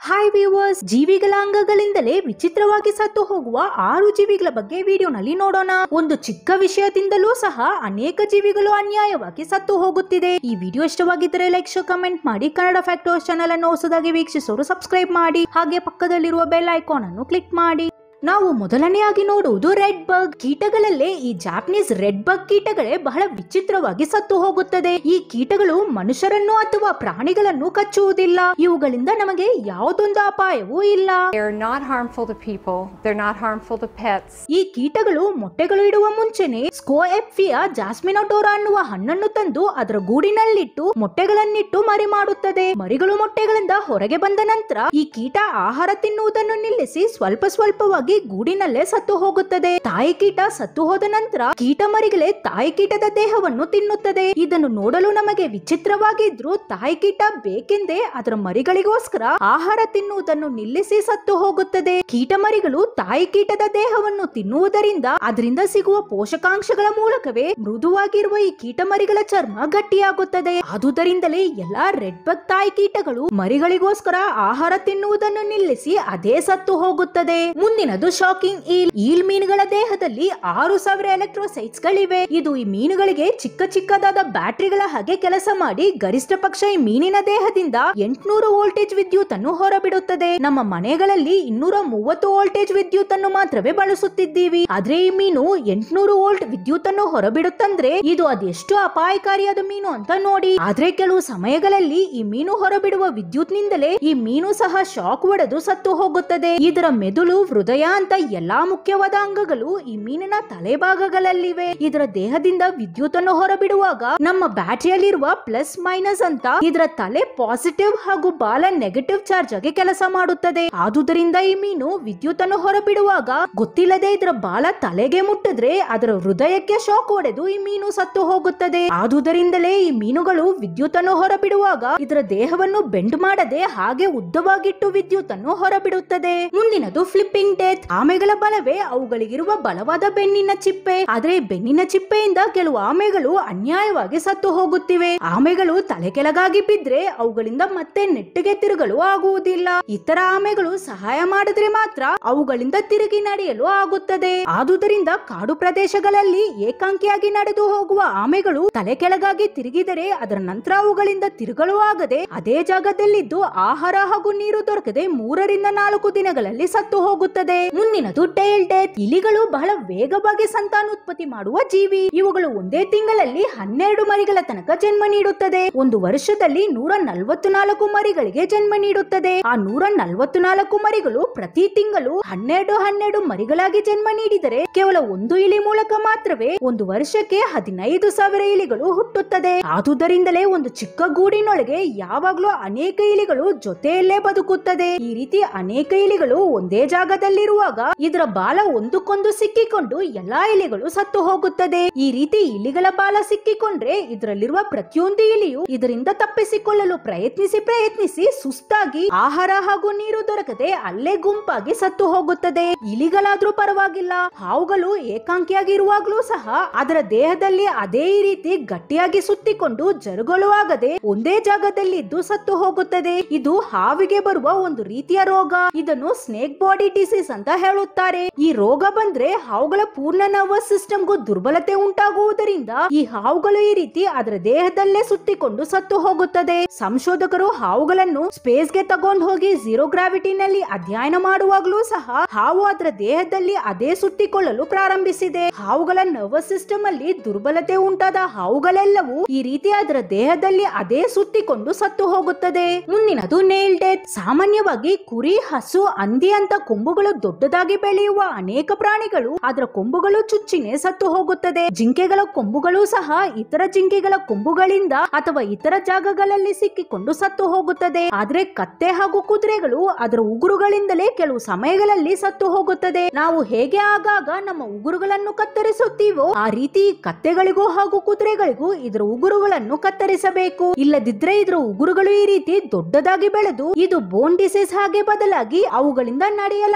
Hi viewers ಜೀವಿಗಳ ಅಂಗಗಳಿಂದಲೇ ವಿಚಿತ್ರವಾಗಿ ಸತ್ತು ಹೋಗುವ ಆರು ಜೀವಿಗಳ ಬಗ್ಗೆ ವಿಡಿಯೋನಲ್ಲಿ ನೋಡೋಣ ಒಂದು ಚಿಕ್ಕ ವಿಷಯದಿಂದಲೂ ಸಹ ಅನೇಕ ಜೀವಿಗಳು ಅನ್ಯಾಯವಾಗಿ ಸತ್ತು ಹೋಗುತ್ತಿದೆ ಈ ವಿಡಿಯೋ ಇಷ್ಟವಾಗಿದ್ದರೆ ಲೈಕ್ ಶೋ ಕಮೆಂಟ್ ಮಾಡಿ ಕನ್ನಡ ಫ್ಯಾಕ್ಟರ್ಸ್ ಚಾನೆಲ್ ಅನ್ನು ಹೊಸದಾಗಿ ವೀಕ್ಷಿಸೋರು ಸಬ್ಸ್ಕ್ರೈಬ್ ಮಾಡಿ ಹಾಗೆ ಪಕ್ಕದಲ್ಲಿರುವ ಬೆಲ್ ಐಕಾನ್ ಅನ್ನು ಕ್ಲಿಕ್ ಮಾಡಿ ನಾವು ಮೊದಲನೆಯಾಗಿ ನೋಡುವುದು ರೆಡ್ ಬಗ್ ಕೀಟಗಳಲ್ಲೇ ಈ ಜಾಪನೀಸ್ ರೆಡ್ ಬಗ್ ಕೀಟಗಳೇ ಬಹಳ ವಿಚಿತ್ರವಾಗಿ ಸತ್ತು ಹೋಗುತ್ತದೆ ಈ ಕೀಟಗಳು ಮನುಷ್ಯರನ್ನು ಅಥವಾ ಪ್ರಾಣಿಗಳನ್ನು ಕಚ್ಚುವುದಿಲ್ಲ ಇವುಗಳಿಂದ ನಮಗೆ ಯಾವುದೊಂದು ಅಪಾಯವೂ ಇಲ್ಲ They're not harmful to people. They're not harmful to pets. ಈ ಕೀಟಗಳು ಮೊಟ್ಟೆಗಳು ಇಡುವ ಮುಂಚೆನೆ ಸ್ಕೋಎಫ್ಸಿಯ ಜಾಸ್ಮಿನೋಟೋರಾ ಅನ್ನುವ ಹಣ್ಣನ್ನು ತಂದು ಅದರ ಗೂಡಿನಲ್ಲಿಟ್ಟು ಮೊಟ್ಟೆಗಳನ್ನಿಟ್ಟು ಮರಿ ಮಾಡುತ್ತದೆ ಮರಿಗಳು ಮೊಟ್ಟೆಗಳಿಂದ ಹೊರಗೆ ಬಂದ ನಂತರ ಈ ಕೀಟ ಆಹಾರ ತಿನ್ನುವುದನ್ನು ನಿಲ್ಲಿಸಿ ಸ್ವಲ್ಪ ಸ್ವಲ್ಪವಾಗಿ ಗೂಡಿನಲ್ಲೇ ಸತ್ತು ಹೋಗುತ್ತದೆ ತಾಯಿ ಕೀಟ ಸತ್ತು ಹೋದ ನಂತರ ಕೀಟ ಮರಿಗಳೇ ತಾಯಿ ಕೀಟದ ದೇಹವನ್ನು ತಿನ್ನುತ್ತದೆ ಇದನ್ನು ನೋಡಲು ನಮಗೆ ವಿಚಿತ್ರವಾಗಿದ್ರು ತಾಯಿ ಕೀಟ ಬೇಕೆಂದೇ ಅದರ ಮರಿಗಳಿಗೋಸ್ಕರ ಆಹಾರ ತಿನ್ನುವುದನ್ನು ನಿಲ್ಲಿಸಿ ಸತ್ತು ಹೋಗುತ್ತದೆ ಕೀಟ ಮರಿಗಳು ತಾಯಿ ಕೀಟದ ದೇಹವನ್ನು ತಿನ್ನುವುದರಿಂದ ಅದರಿಂದ ಸಿಗುವ ಪೋಷಕಾಂಶಗಳ ಮೂಲಕವೇ ಮೃದುವಾಗಿರುವ ಈ ಕೀಟ ಮರಿಗಳ ಚರ್ಮ ಗಟ್ಟಿಯಾಗುತ್ತದೆ ಆದುದರಿಂದಲೇ ಎಲ್ಲಾ ರೆಡ್ ಬಗ್ ತಾಯಿ ಕೀಟಗಳು ಮರಿಗಳಿಗೋಸ್ಕರ ಆಹಾರ ತಿನ್ನುವುದನ್ನು ನಿಲ್ಲಿಸಿ ಅದೇ ಸತ್ತು ಹೋಗುತ್ತದೆ ಮುಂದಿನದು ಶಾಕಿಂಗ್ ಈಲ್ ಈಲ್ ಮೀನುಗಳ ದೇಹದಲ್ಲಿ ಆರು ಸಾವಿರ ಎಲೆಕ್ಟ್ರೋಸೈಟ್ಸ್ ಗಳಿವೆ ಇದು ಈ ಮೀನುಗಳಿಗೆ ಚಿಕ್ಕ ಚಿಕ್ಕದಾದ ಬ್ಯಾಟರಿಗಳ ಹಾಗೆ ಕೆಲಸ ಮಾಡಿ ಗರಿಷ್ಠ ಪಕ್ಷ ಈ ಮೀನಿನ ದೇಹದಿಂದ ಎಂಟುನೂರು ವೋಲ್ಟೇಜ್ ವಿದ್ಯುತ್ ಅನ್ನು ಹೊರಬಿಡುತ್ತದೆ ನಮ್ಮ ಮನೆಗಳಲ್ಲಿ ಇನ್ನೂರ ಮೂವತ್ತು ವೋಲ್ಟೇಜ್ ವಿದ್ಯುತ್ ಅನ್ನು ಮಾತ್ರವೇ ಬಳಸುತ್ತಿದ್ದೀವಿ ಆದ್ರೆ ಈ ಮೀನು ಎಂಟುನೂರು ವೋಲ್ಟ್ ವಿದ್ಯುತ್ ಅನ್ನು ಹೊರಬಿಡುತ್ತಂದ್ರೆ ಇದು ಅದೆಷ್ಟು ಅಪಾಯಕಾರಿಯಾದ ಮೀನು ಅಂತ ನೋಡಿ ಆದ್ರೆ ಕೆಲವು ಸಮಯಗಳಲ್ಲಿ ಈ ಮೀನು ಹೊರಬಿಡುವ ವಿದ್ಯುತ್ ನಿಂದಲೇ ಈ ಮೀನು ಸಹ ಶಾಕ್ ಹೊಡೆದು ಸತ್ತು ಹೋಗುತ್ತದೆ ಇದರ ಮೆದುಳು ಹೃದಯ ಅಂತ ಎಲ್ಲಾ ಮುಖ್ಯವಾದ ಅಂಗಗಳು ಈ ಮೀನಿನ ತಲೆಭಾಗಗಳಲ್ಲಿವೆ ಇದರ ದೇಹದಿಂದ ವಿದ್ಯುತ್ ಅನ್ನು ಹೊರಬಿಡುವಾಗ ನಮ್ಮ ಬ್ಯಾಟರಿಯಲ್ಲಿರುವ ಪ್ಲಸ್ ಮೈನಸ್ ಅಂತ ಇದರ ತಲೆ ಪಾಸಿಟಿವ್ ಹಾಗೂ ಬಾಲ ನೆಗೆಟಿವ್ ಚಾರ್ಜ್ ಆಗಿ ಕೆಲಸ ಮಾಡುತ್ತದೆ ಆದುದರಿಂದ ಈ ಮೀನು ವಿದ್ಯುತ್ ಅನ್ನು ಹೊರಬಿಡುವಾಗ ಗೊತ್ತಿಲ್ಲದೆ ಇದರ ಬಾಲ ತಲೆಗೆ ಮುಟ್ಟಿದ್ರೆ ಅದರ ಹೃದಯಕ್ಕೆ ಶಾಕ್ ಹೊಡೆದು ಈ ಮೀನು ಸತ್ತು ಹೋಗುತ್ತದೆ ಆದುದರಿಂದಲೇ ಈ ಮೀನುಗಳು ವಿದ್ಯುತ್ ಅನ್ನು ಹೊರಬಿಡುವಾಗ ಇದರ ದೇಹವನ್ನು ಬೆಂಡ್ ಮಾಡದೆ ಹಾಗೆ ಉದ್ದವಾಗಿಟ್ಟು ವಿದ್ಯುತ್ ಅನ್ನು ಹೊರಬಿಡುತ್ತದೆ ಮುಂದಿನದು ಫ್ಲಿಪ್ಪಿಂಗ್ ಡೆತ್ ಆಮೆಗಳ ಬಲವೇ ಅವುಗಳಿಗಿರುವ ಬಲವಾದ ಬೆನ್ನಿನ ಚಿಪ್ಪೆ ಆದ್ರೆ ಬೆನ್ನಿನ ಚಿಪ್ಪೆಯಿಂದ ಕೆಲವು ಆಮೆಗಳು ಅನ್ಯಾಯವಾಗಿ ಸತ್ತು ಹೋಗುತ್ತಿವೆ ಆಮೆಗಳು ತಲೆ ಕೆಳಗಾಗಿ ಬಿದ್ರೆ ಅವುಗಳಿಂದ ಮತ್ತೆ ನೆಟ್ಟಿಗೆ ತಿರುಗಲು ಆಗುವುದಿಲ್ಲ ಇತರ ಆಮೆಗಳು ಸಹಾಯ ಮಾಡಿದ್ರೆ ಮಾತ್ರ ಅವುಗಳಿಂದ ತಿರುಗಿ ನಡೆಯಲು ಆಗುತ್ತದೆ ಆದುದರಿಂದ ಕಾಡು ಪ್ರದೇಶಗಳಲ್ಲಿ ಏಕಾಂಕಿಯಾಗಿ ನಡೆದು ಹೋಗುವ ಆಮೆಗಳು ತಲೆ ಕೆಳಗಾಗಿ ತಿರುಗಿದರೆ ಅದರ ನಂತರ ಅವುಗಳಿಂದ ತಿರುಗಲು ಆಗದೆ ಅದೇ ಜಾಗದಲ್ಲಿದ್ದು ಆಹಾರ ಹಾಗೂ ನೀರು ದೊರಕದೆ ಮೂರರಿಂದ ನಾಲ್ಕು ದಿನಗಳಲ್ಲಿ ಸತ್ತು ಹೋಗುತ್ತದೆ ಮುಂದಿನದು ಟೇಲ್ ಡೆತ್ ಇಲಿಗಳು ಬಹಳ ವೇಗವಾಗಿ ಸಂತಾನೋತ್ಪತ್ತಿ ಮಾಡುವ ಜೀವಿ ಇವುಗಳು ಒಂದೇ ತಿಂಗಳಲ್ಲಿ ಹನ್ನೆರಡು ಮರಿಗಳ ತನಕ ಜನ್ಮ ನೀಡುತ್ತದೆ ಒಂದು ವರ್ಷದಲ್ಲಿ ನೂರ ನಲವತ್ತು ನಾಲ್ಕು ಮರಿಗಳಿಗೆ ಜನ್ಮ ನೀಡುತ್ತದೆ ಆ ನೂರ ನಲವತ್ತು ನಾಲ್ಕು ಮರಿಗಳು ಪ್ರತಿ ತಿಂಗಳು ಹನ್ನೆರಡು ಹನ್ನೆರಡು ಮರಿಗಳಾಗಿ ಜನ್ಮ ನೀಡಿದರೆ ಕೇವಲ ಒಂದು ಇಲಿ ಮೂಲಕ ಮಾತ್ರವೇ ಒಂದು ವರ್ಷಕ್ಕೆ ಹದಿನೈದು ಸಾವಿರ ಇಲಿಗಳು ಹುಟ್ಟುತ್ತದೆ ಆದುದರಿಂದಲೇ ಒಂದು ಚಿಕ್ಕ ಗೂಡಿನೊಳಗೆ ಯಾವಾಗ್ಲೂ ಅನೇಕ ಇಲಿಗಳು ಜೊತೆಯಲ್ಲೇ ಬದುಕುತ್ತದೆ ಈ ರೀತಿ ಅನೇಕ ಇಲಿಗಳು ಒಂದೇ ಜಾಗದಲ್ಲಿರುವಾಗ ಇದರ ಬಾಲ ಒಂದಕ್ಕೊಂದು ಸಿಕ್ಕಿಕೊಂಡು ಎಲ್ಲಾ ಇಲಿಗಳು ಸತ್ತು ಹೋಗುತ್ತದೆ ಈ ರೀತಿ ಇಲಿಗಳ ಬಾಲ ಸಿಕ್ಕಿಕೊಂಡ್ರೆ ಇದರಲ್ಲಿರುವ ಪ್ರತಿಯೊಂದು ಇಲಿಯು ಇದರಿಂದ ತಪ್ಪಿಸಿಕೊಳ್ಳಲು ಪ್ರಯತ್ನಿಸಿ ಪ್ರಯತ್ನಿಸಿ ಸುಸ್ತಾಗಿ ಆಹಾರ ಹಾಗೂ ನೀರು ದೊರಕದೆ ಅಲ್ಲೇ ಗುಂಪಾಗಿ ಸತ್ತು ಹೋಗುತ್ತದೆ ಇಲಿಗಳಾದ್ರೂ ಪರವಾಗಿಲ್ಲ ಹಾವುಗಳು ಏಕಾಂಕಿಯಾಗಿರುವಾಗ್ಲೂ ಸಹ ಅದರ ದೇಹದಲ್ಲಿ ಅದೇ ರೀತಿ ಗಟ್ಟಿಯಾಗಿ ಸುತ್ತಿಕೊಂಡು ಜರುಗಳು ಆಗದೆ ಒಂದೇ ಜಾಗದಲ್ಲಿ ಇದ್ದು ಸತ್ತು ಹೋಗುತ್ತದೆ ಇದು ಹಾವಿಗೆ ಬರುವ ಒಂದು ರೀತಿಯ ರೋಗ ಇದನ್ನು ಸ್ನೇಕ್ ಬಾಡಿ ಡಿಸೀಸ್ ಅಂತ ಹೇಳುತ್ತಾರೆ ಈ ರೋಗ ಬಂದ್ರೆ ಹಾವುಗಳ ಪೂರ್ಣ ನರ್ವಸ್ ಸಿಸ್ಟಮ್ಗೂ ದುರ್ಬಲತೆ ಉಂಟಾಗುವುದರಿಂದ ಈ ಹಾವುಗಳು ಈ ರೀತಿ ಅದರ ದೇಹದಲ್ಲೇ ಸುತ್ತಿಕೊಂಡು ಸತ್ತು ಹೋಗುತ್ತದೆ ಸಂಶೋಧಕರು ಹಾವುಗಳನ್ನು ಸ್ಪೇಸ್ಗೆ ತಗೊಂಡು ಹೋಗಿ ಝೀರೋ ಗ್ರಾವಿಟಿನಲ್ಲಿ ಅಧ್ಯಯನ ಮಾಡುವಾಗಲೂ ಸಹ ಹಾವು ಅದರ ದೇಹದಲ್ಲಿ ಅದೇ ಸುತ್ತಿಕೊಳ್ಳಲು ಪ್ರಾರಂಭಿಸಿದೆ ಹಾವುಗಳ ನರ್ವಸ್ ಸಿಸ್ಟಮ್ ಅಲ್ಲಿ ದುರ್ಬಲತೆ ಉಂಟಾದ ಹಾವುಗಳೆಲ್ಲವೂ ಈ ರೀತಿ ಅದರ ದೇಹದಲ್ಲಿ ಅದೇ ಸುತ್ತಿಕೊಂಡು ಸತ್ತು ಹೋಗುತ್ತದೆ ಮುಂದಿನದು ನೇಲ್ ಡೆತ್ ಸಾಮಾನ್ಯವಾಗಿ ಕುರಿ ಹಸು ಹಂದಿ ಅಂತ ಕೊಂಬುಗಳು ದೊಡ್ಡದಾಗಿ ಬೆಳೆಯುವ ಅನೇಕ ಪ್ರಾಣಿಗಳು ಅದರ ಕೊಂಬುಗಳು ಚುಚ್ಚಿನೇ ಸತ್ತು ಹೋಗುತ್ತದೆ ಜಿಂಕೆಗಳ ಕೊಂಬುಗಳು ಸಹ ಇತರ ಜಿಂಕೆಗಳ ಕೊಂಬುಗಳಿಂದ ಅಥವಾ ಇತರ ಜಾಗಗಳಲ್ಲಿ ಸಿಕ್ಕಿಕೊಂಡು ಸತ್ತು ಹೋಗುತ್ತದೆ ಆದ್ರೆ ಕತ್ತೆ ಹಾಗೂ ಕುದುರೆಗಳು ಅದರ ಉಗುರುಗಳಿಂದಲೇ ಕೆಲವು ಸಮಯಗಳಲ್ಲಿ ಸತ್ತು ಹೋಗುತ್ತದೆ ನಾವು ಹೇಗೆ ಆಗಾಗ ನಮ್ಮ ಉಗುರುಗಳನ್ನು ಕತ್ತರಿಸುತ್ತೀವೋ ಆ ರೀತಿ ಕತ್ತೆಗಳಿಗೂ ಹಾಗೂ ಕುದುರೆಗಳಿಗೂ ಇದರ ಉಗುರುಗಳನ್ನು ಕತ್ತರಿಸಬೇಕು ಇಲ್ಲದಿದ್ರೆ ಇದರ ಉಗುರುಗಳು ಈ ರೀತಿ ದೊಡ್ಡದಾಗಿ ಬೆಳೆದು ಇದು ಬೋನ್ ಡಿಸೀಸ್ ಹಾಗೆ ಬದಲಾಗಿ ಅವುಗಳಿಂದ ನಡೆಯಲಾಗದೆ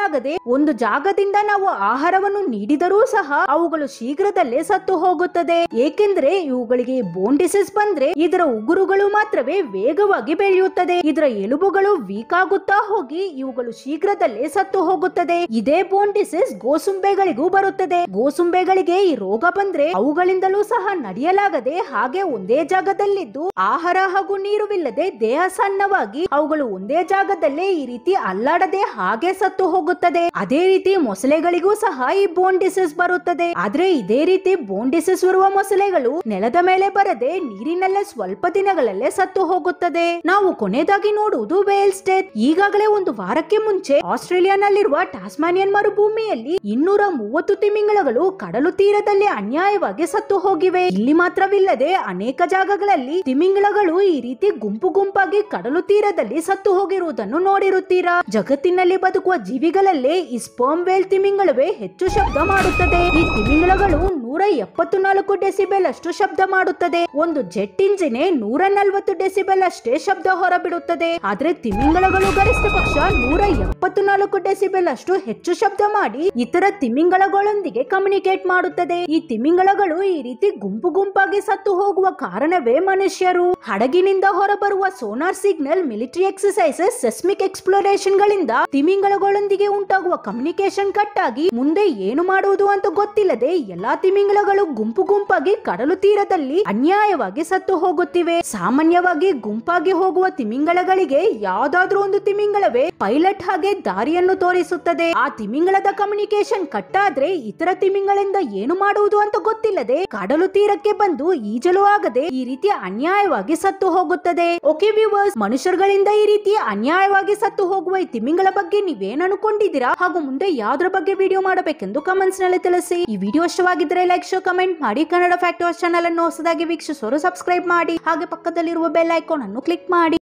ಒಂದು ಜಾಗದಿಂದ ನಾವು ಆಹಾರವನ್ನು ನೀಡಿದರೂ ಸಹ ಅವುಗಳು ಶೀಘ್ರದಲ್ಲೇ ಸತ್ತು ಹೋಗುತ್ತದೆ ಏಕೆಂದ್ರೆ ಇವುಗಳಿಗೆ ಬೋನ್ ಡಿಸೀಸ್ ಬಂದ್ರೆ ಇದರ ಉಗುರುಗಳು ಮಾತ್ರವೇ ವೇಗವಾಗಿ ಬೆಳೆಯುತ್ತದೆ ಇದರ ಎಲುಬುಗಳು ವೀಕ್ ಆಗುತ್ತಾ ಹೋಗಿ ಇವುಗಳು ಶೀಘ್ರದಲ್ಲೇ ಸತ್ತು ಹೋಗುತ್ತದೆ ಇದೇ ಬೋನ್ ಡಿಸೀಸ್ ಗೋಸುಂಬೆಗಳಿಗೂ ಬರುತ್ತದೆ ಗೋಸುಂಬೆಗಳಿಗೆ ಈ ರೋಗ ಬಂದ್ರೆ ಅವುಗಳಿಂದಲೂ ಸಹ ನಡೆಯಲಾಗದೆ ಹಾಗೆ ಒಂದೇ ಜಾಗದಲ್ಲಿದ್ದು ಆಹಾರ ಹಾಗೂ ನೀರುವಿಲ್ಲದೆ ದೇಹ ಸಣ್ಣವಾಗಿ ಅವುಗಳು ಒಂದೇ ಜಾಗದಲ್ಲೇ ಈ ರೀತಿ ಅಲ್ಲಾಡದೆ ಹಾಗೆ ಸತ್ತು ಹೋಗುತ್ತದೆ ಅದೇ ರೀತಿ ಮೊಸಳೆಗಳಿಗೂ ಸಹ ಈ ಬೋನ್ ಡಿಸೀಸ್ ಬರುತ್ತದೆ ಆದ್ರೆ ಇದೇ ರೀತಿ ಬೋನ್ ಡಿಸೀಸ್ ಇರುವ ಮೊಸಳೆಗಳು ನೆಲದ ಮೇಲೆ ಬರದೆ ನೀರಿನಲ್ಲೇ ಸ್ವಲ್ಪ ದಿನಗಳಲ್ಲೇ ಸತ್ತು ಹೋಗುತ್ತದೆ ನಾವು ಕೊನೆಯದಾಗಿ ನೋಡುವುದು ವೇಲ್ಸ್ ಡೆತ್ ಈಗಾಗಲೇ ಒಂದು ವಾರಕ್ಕೆ ಮುಂಚೆ ಆಸ್ಟ್ರೇಲಿಯಾನಲ್ಲಿರುವ ಟಾಸ್ಮಾನಿಯನ್ ಮರುಭೂಮಿಯಲ್ಲಿ ಇನ್ನೂರ ಮೂವತ್ತು ತಿಮಿಂಗಲಗಳು ಕಡಲು ತೀರದಲ್ಲಿ ಅನ್ಯಾಯವಾಗಿ ಸತ್ತು ಹೋಗಿವೆ ಇಲ್ಲಿ ಮಾತ್ರವಿಲ್ಲದೆ ಅನೇಕ ಜಾಗಗಳಲ್ಲಿ ತಿಮಿಂಗಲಗಳು ಈ ರೀತಿ ಗುಂಪು ಗುಂಪಾಗಿ ಕಡಲು ತೀರದಲ್ಲಿ ಸತ್ತು ಹೋಗಿರುವುದನ್ನು ನೋಡಿರುತ್ತೀರಾ ಜಗತ್ತಿನಲ್ಲಿ ಬದುಕುವ ಜೀವಿಗಳಲ್ಲೇ ಈ ಸ್ಪರ್ಮ್ ವೇಲ್ ತಿಮಿಂಗಳವೇ ಹೆಚ್ಚು ಶಬ್ದ ಮಾಡುತ್ತದೆ ಈ ತಿಮಿಂಗಲಗಳು ನೂರ ಎಪ್ಪತ್ತು ನಾಲ್ಕು ಡೆಸಿಬೆಲ್ ಅಷ್ಟು ಶಬ್ದ ಮಾಡುತ್ತದೆ ಒಂದು ಜೆಟ್ ಇಂಜಿನ್ ನೂರ ನಲ್ವತ್ತು ಡೆಸಿಬೆಲ್ ಅಷ್ಟೇ ಶಬ್ದ ಹೊರಬಿಡುತ್ತದೆ ಆದ್ರೆ ತಿಮಿಂಗಳಗಳು ಗರಿಷ್ಠ ಪಕ್ಷ ನೂರ ಎಪ್ಪತ್ತು ನಾಲ್ಕು ಡೆಸಿಬೆಲ್ ಅಷ್ಟು ಹೆಚ್ಚು ಶಬ್ದ ಮಾಡಿ ಇತರ ತಿಮಿಂಗಳಗಳೊಂದಿಗೆ ಕಮ್ಯುನಿಕೇಟ್ ಮಾಡುತ್ತದೆ ಈ ತಿಮಿಂಗಳಗಳು ಈ ರೀತಿ ಗುಂಪು ಗುಂಪಾಗಿ ಸತ್ತು ಹೋಗುವ ಕಾರಣವೇ ಮನುಷ್ಯರು ಹಡಗಿನಿಂದ ಹೊರಬರುವ sonar signal military exercises seismic exploration ಗಳಿಂದ ತಿಮಿಂಗಳಗಳೊಂದಿಗೆ ಉಂಟಾಗುವ ಕಮ್ಯುನಿಕೇಶನ್ ಕಟ್ ಆಗಿ ಮುಂದೆ ಏನು ಮಾಡುವುದು ಅಂತ ಗೊತ್ತಿಲ್ಲದೆ ಎಲ್ಲಾ ತಿಮಿಂಗಳಗಳು ಗುಂಪು ಗುಂಪಾಗಿ ಕಡಲು ತೀರದಲ್ಲಿ ಅನ್ಯಾಯವಾಗಿ ಸತ್ತು ಹೋಗುತ್ತಿವೆ ಸಾಮಾನ್ಯವಾಗಿ ಗುಂಪಾಗಿ ಹೋಗುವ ತಿಮಿಂಗಳಗಳಿಗೆ ಯಾವ್ದಾದ್ರೂ ಒಂದು ತಿಮಿಂಗಳವೇ ಪೈಲಟ್ ಹಾಗೆ ದಾರಿಯನ್ನು ತೋರಿಸುತ್ತದೆ ಆ ತಿಮಿಂಗಳದ ಕಮ್ಯುನಿಕೇಶನ್ ಕಟ್ ಆದ್ರೆ ಇತರ ತಿಮಿಂಗಳಿಂದ ಏನು ಮಾಡುವುದು ಅಂತ ಗೊತ್ತಿಲ್ಲದೆ ಕಡಲು ತೀರಕ್ಕೆ ಬಂದು ಈಜಲು ಆಗದೆ ಈ ರೀತಿ ಅನ್ಯಾಯವಾಗಿ ಸತ್ತು ಹೋಗುತ್ತದೆ ಓಕೆ ವ್ಯೂವರ್ಸ್ ಮನುಷ್ಯರುಗಳಿಂದ ಈ ರೀತಿ ಅನ್ಯಾಯವಾಗಿ ಸತ್ತು ಹೋಗುವ ಈ ತಿಮಿಂಗಳ ಬಗ್ಗೆ ನೀವೇನ್ ಅನ್ಕೊಂಡಿದ್ದೀರಾ ಹಾಗೂ ಮುಂದೆ ಯಾವ್ದ್ರ ಬಗ್ಗೆ ವಿಡಿಯೋ ಮಾಡಬೇಕೆಂದು ಕಮೆಂಟ್ಸ್ ನಲ್ಲಿ ತಿಳಿಸಿ ಈ ವಿಡಿಯೋ ಇಷ್ಟವಾಗಿದ್ದರೆ ಲೈಕ್ ಶೋ ಕಮೆಂಟ್ ಮಾಡಿ ಕನ್ನಡ ಫ್ಯಾಕ್ಟರ್ಸ್ ಚಾನಲ್ ಅನ್ನು ಹೊಸದಾಗಿ ವೀಕ್ಷಿಸೋರು ಸಬ್ಸ್ಕ್ರೈಬ್ ಮಾಡಿ ಹಾಗೆ ಪಕ್ಕದಲ್ಲಿರುವ ಬೆಲ್ ಐಕಾನ್ ಅನ್ನು ಕ್ಲಿಕ್ ಮಾಡಿ